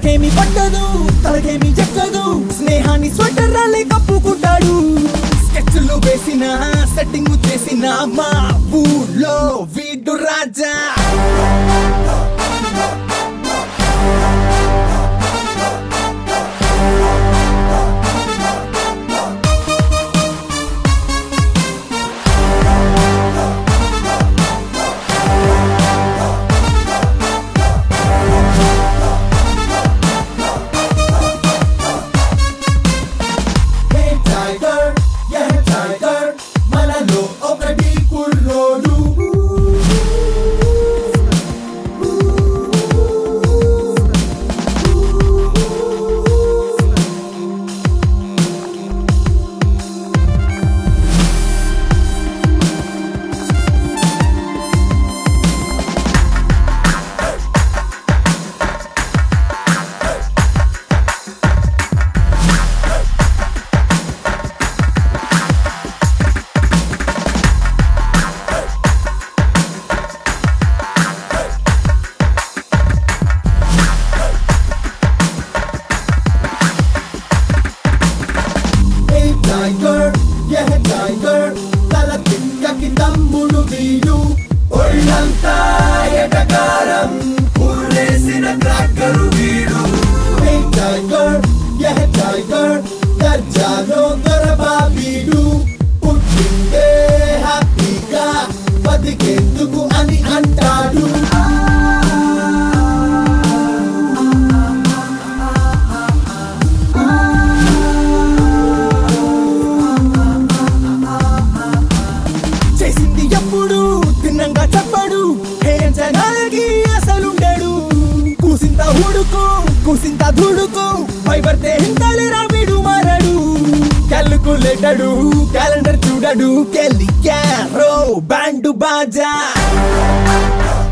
తలకేమి పట్టదు తలకేమి చెక్కదు స్నేహాన్ని స్వెటర్ రాలే కప్పుకుంటాడు స్కెచ్లు వేసిన సెట్టింగ్ చేసిన మా ఊళ్ళో వీడు రాజా హే టైగర్ యా టైగర్ మనలో ఒకటి కుర్రోడు హే టైగర్ యా టైగర్ తల తిక్కకి తమ్ముడు వీడు ఒళ్ళంతా ఎటకారం ఊరేసిన క్రాకరు వీడు హే టైగర్ యా టైగర్ దర్జాలో దొరబా వీడు పుట్టిందే హ్యాపీగా బతికేందుకు అని అంటాడు చేసింది ఎప్పుడు తిన్నంగా చెప్పడు హే జనాలకి అసలుండడు కూసింత హుడుకు కూసింత ధుడుకు పైవర్తే హిందలేరా వీడు మారడు క్యాల్కులేటడు క్యాలెండర్ చూడడు కెలి క్యారో బ్యాండు బాజా